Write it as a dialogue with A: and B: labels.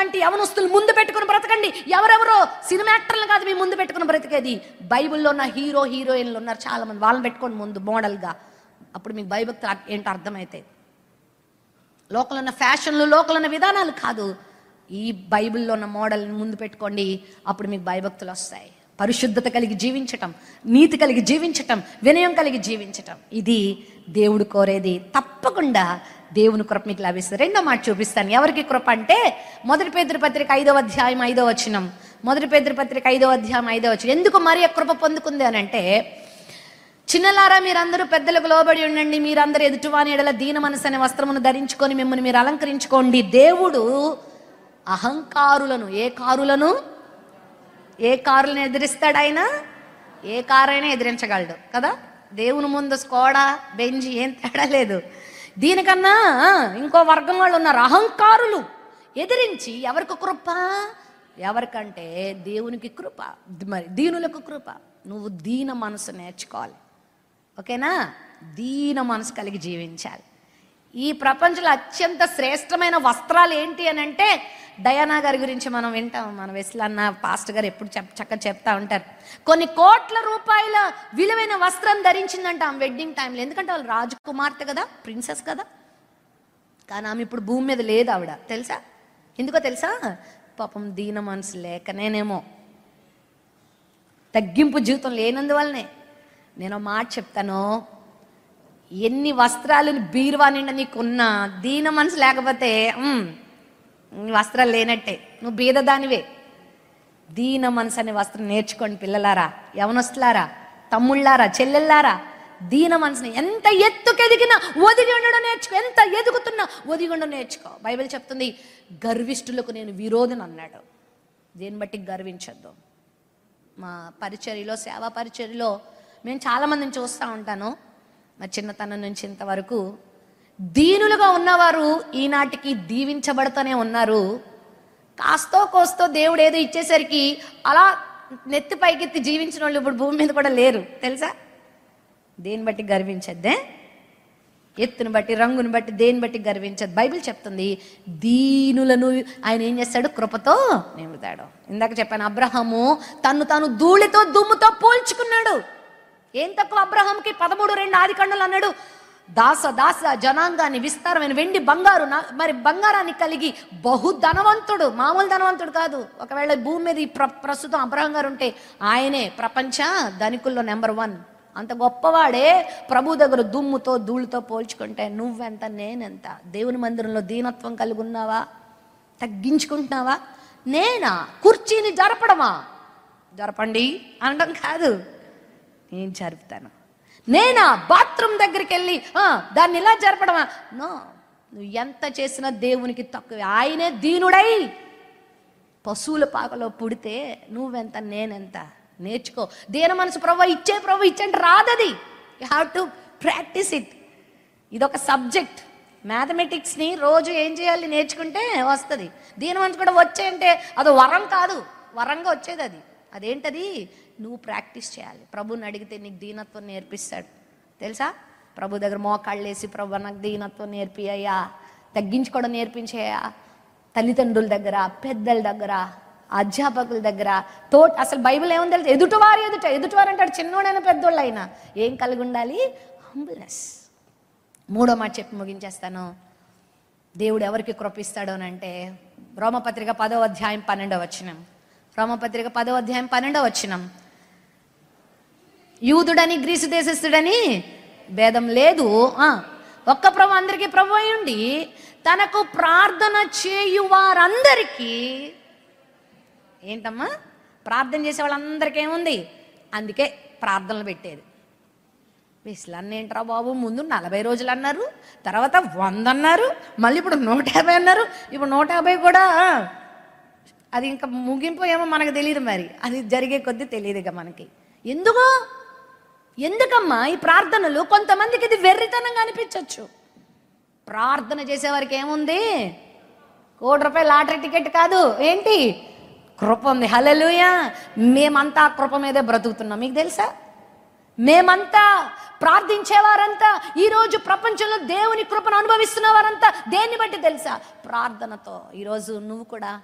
A: మీలాంటి యవనస్తులు ముందు పెట్టుకుని బ్రతకండి ఎవరెవరో సినిమా యాక్టర్లు కాదు మీ ముందు పెట్టుకుని బ్రతికేది బైబిల్లో ఉన్న హీరో హీరోయిన్లు ఉన్నారు చాలా మంది వాళ్ళని పెట్టుకోండి ముందు మోడల్గా అప్పుడు మీకు భయభక్తులు అర్- ఏంటో అర్థమైతే లోకల్ ఉన్న ఫ్యాషన్లు లోకల్ ఉన్న విధానాలు కాదు ఈ బైబిల్లో ఉన్న మోడల్ని ముందు పెట్టుకోండి అప్పుడు మీకు భయభక్తులు వస్తాయి పరిశుద్ధత కలిగి జీవించటం నీతి కలిగి జీవించటం వినయం కలిగి జీవించటం ఇది దేవుడు కోరేది తప్పకుండా దేవుని కృప మీకు లభిస్తుంది రెండో మాట చూపిస్తాను ఎవరికి కృప అంటే మొదటి పేదరి పత్రిక ఐదవ అధ్యాయం ఐదవ వచనం మొదటి పేదరి పత్రిక ఐదవ అధ్యాయం ఐదవ వచనం ఎందుకు మరి కృప పొందుకుంది అని అంటే చిన్నలారా మీరందరూ పెద్దలకు లోబడి ఉండండి మీరందరూ ఎదుటివాని ఎడల దీన మనసు అనే వస్త్రమును ధరించుకొని మిమ్మల్ని మీరు అలంకరించుకోండి దేవుడు అహంకారులను ఏ కారులను ఏ కారులను ఎదిరిస్తాడు ఆయన ఏ కారైనా ఎదిరించగలడు కదా దేవుని ముందు స్కోడా బెంజ్ ఏం తేడా లేదు దీనికన్నా ఆ, ఇంకో వర్గం వాళ్ళు ఉన్నారు అహంకారులు ఎదిరించి ఎవరికి కృప ఎవరికంటే దేవునికి కృప మరి దీనులకు కృప నువ్వు దీన మనసు నేర్చుకోవాలి ఓకేనా దీన మనసు కలిగి జీవించాలి ఈ ప్రపంచంలో అత్యంత శ్రేష్టమైన వస్త్రాలు ఏంటి అని అంటే డయానా గారి గురించి మనం వింటాం మన వెస్లన్న పాస్టర్ గారు ఎప్పుడు చెప్ చక్కగా చెప్తా ఉంటారు కొన్ని కోట్ల రూపాయల విలువైన వస్త్రం ధరించిందంట ఆమె వెడ్డింగ్ టైంలో ఎందుకంటే వాళ్ళు రాజకుమార్తె కదా ప్రిన్సెస్ కదా కానీ ఆమె ఇప్పుడు భూమి మీద లేదు ఆవిడ తెలుసా ఎందుకో తెలుసా పాపం దీన మనసు లేకనేనేమో తగ్గింపు జీవితం లేనందువల్లనే నేను ఒక మాట చెప్తాను ఎన్ని వస్త్రాలు బీరువా నిండా నీకున్నా దీన మనసు లేకపోతే ఉమ్, నీ వస్త్రాలు లేనట్టే నువ్వు బీదదానివే దీన మనసు అనే వస్త్రం నేర్చుకోండి పిల్లలారా యవనస్తులారా తమ్ముళ్ళారా చెల్లెళ్ళారా దీన మనసుని ఎంత ఎత్తుకెదిగినా ఒదిగి ఉండడం నేర్చుకో ఎంత ఎదుగుతున్నా ఒదిగి ఉండడం నేర్చుకో బైబిల్ చెప్తుంది గర్విష్ఠులకు నేను విరోధుని అన్నాడు దేన్ని బట్టి గర్వించొద్దు మా పరిచర్యలో సేవా పరిచర్యలో మేము చాలామందిని చూస్తూ ఉంటాను మా చిన్నతనం నుంచి ఇంతవరకు దీనులుగా ఉన్నవారు ఈనాటికి దీవించబడుతూనే ఉన్నారు కాస్తో కోస్తో దేవుడు ఏదో ఇచ్చేసరికి అలా నెత్తి పైకెత్తి జీవించిన వాళ్ళు ఇప్పుడు భూమి మీద కూడా లేరు తెలుసా దేన్ని బట్టి గర్వించద్దే ఎత్తును బట్టి రంగును బట్టి దేని బట్టి గర్వించదు బైబిల్ చెప్తుంది దీనులను ఆయన ఏం చేస్తాడు కృపతో నింపుతాడు ఇందాక చెప్పాను అబ్రహము తను తాను ధూళితో దుమ్ముతో పోల్చుకున్నాడు ఏం తక్కువ అబ్రహాంకి పదమూడు రెండు ఆది కండలు అన్నాడు దాస దాస జనాంగాన్ని విస్తారమైన వెండి బంగారు నా- మరి బంగారాన్ని కలిగి బహు ధనవంతుడు మామూలు ధనవంతుడు కాదు ఒకవేళ భూమి మీద ఈ ప్ర ప్రస్తుతం అబ్రహం గారు ఉంటే ఆయనే ప్రపంచ ధనికుల్లో నెంబర్ వన్ అంత గొప్పవాడే ప్రభు దగ్గర దుమ్ముతో ధూళితో పోల్చుకుంటే నువ్వెంత నేనెంత దేవుని మందిరంలో దీనత్వం కలిగి ఉన్నావా తగ్గించుకుంటున్నావా నేనా కుర్చీని జరపడమా జరపండి అనడం కాదు నేను జరుపుతాను నేనా బాత్రూమ్ దగ్గరికి వెళ్ళి "ఆ, దాన్ని ఇలా జరపడమా నో నువ్వు ఎంత చేసినా దేవునికి తక్కువ ఆయనే దీనుడై పశువుల పాకలో పుడితే నువ్వెంత నేనెంత నేర్చుకో దేన మనసు ప్రభు ఇచ్చే ప్రభు ఇచ్చంటే రాదది you have to practise it ఇదొక సబ్జెక్ట్ మ్యాథమెటిక్స్ని రోజు ఏం చేయాలి నేర్చుకుంటే వస్తుంది దీని మనసు కూడా వచ్చేయంటే అది వరం కాదు వరంగా వచ్చేది అది అదేంటది నువ్వు ప్రాక్టీస్ చేయాలి ప్రభుని అడిగితే నీకు దీనత్వం నేర్పిస్తాడు తెలుసా ప్రభు దగ్గర మోకాళ్ళు వేసి ప్రభు నాకు దీనత్వం నేర్పియ్యా తగ్గించుకోవడం నేర్పించేయా తల్లిదండ్రుల దగ్గర పెద్దల దగ్గర అధ్యాపకుల దగ్గర తో అసలు బైబిల్ ఏముంది తెలుసు ఎదుటివారు ఎదుట ఎదుటివారు అంటాడు చిన్నోడైనా పెద్దోళ్ళు అయినా ఏం కలిగి ఉండాలి హంబుల్నెస్ మూడో మాట చెప్పి ముగించేస్తాను దేవుడు ఎవరికి కృపిస్తాడు అని అంటే రోమపత్రిక పదో అధ్యాయం పన్నెండో వచ్చినం రోమపత్రిక పదో అధ్యాయం పన్నెండో వచ్చినం యూదుడని గ్రీసు దేశస్థుడని భేదం లేదు ఆ, ఒక్క ప్రభు అందరికీ ప్రభు అయి ఉండి తనకు ప్రార్థన చేయు వారందరికీ ఏంటమ్మా ప్రార్థన చేసే వాళ్ళందరికీ ఏముంది అందుకే ప్రార్థనలు పెట్టేది విసులన్న ఏంట్రా బాబు ముందు నలభై రోజులు అన్నారు తర్వాత వంద అన్నారు మళ్ళీ ఇప్పుడు నూట యాభై అన్నారు ఇప్పుడు నూట యాభై కూడా ఆ, అది ఇంకా ముగింపు ఏమో మనకు తెలియదు మరి అది జరిగే కొద్దీ తెలియదు ఇక మనకి ఎందుకు ఎందుకమ్మా ఈ ప్రార్థనలు కొంతమందికి ఇది వెర్రితనంగా అనిపించవచ్చు ప్రార్థన చేసేవారికి ఏముంది కోటి రూపాయల లాటరీ టికెట్ కాదు ఏంటి కృప ఉంది హలలుయా మేమంతా ఆ కృప మీదే బ్రతుకుతున్నాం మీకు తెలుసా మేమంతా ప్రార్థించేవారంతా ఈరోజు ప్రపంచంలో దేవుని కృపను అనుభవిస్తున్న వారంతా దేన్ని బట్టి తెలుసా ప్రార్థనతో ఈరోజు నువ్వు కూడా